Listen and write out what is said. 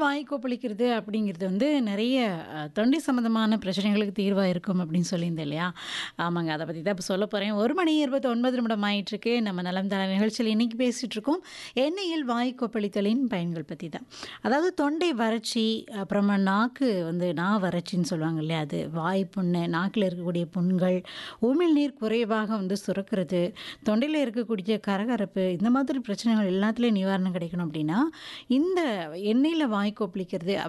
வாய் கொப்பளிக்கிறது அப்படிங்கிறது வந்து நிறைய அ, தொண்டை சம்மந்தமான பிரச்சனைகளுக்கு தீர்வா இருக்கும் அப்படின்னு சொல்லியிருந்தேன் இல்லையா? ஆமாங்க. அத பத்தி தான் இப்ப சொல்ல போறேன். 1 மணி 29 நிமிடம் ஆயிட்டிருக்கு. நம்ம நலம் தர நிகழ்ச்சியில இன்னைக்கு பேசிட்டு இருக்கோம். எண்ணெயில் வாய் கொப்பளித்தலின் பயன்கள் பத்தி தான். அதாவது தொண்டை வறட்சி, அப்புறமா நாக்கு வந்து நா வறட்சின்னு சொல்லுவாங்க இல்லையா? அது வாய் புண்ணு, நாக்குல இருக்கக்கூடிய புண்கள், உமிழ்நீர் குறைவாக வந்து சுரக்கிறது, தொண்டையில இருக்கக்கூடிய கரகரப்பு, இந்த மாதிரி பிரச்சனைகள் எல்லாத்துலயும் நிவாரணம் கிடைக்கணும் அப்படின்னா, இந்த எண்ணெயில வாய் கொப்பளிக்கிறது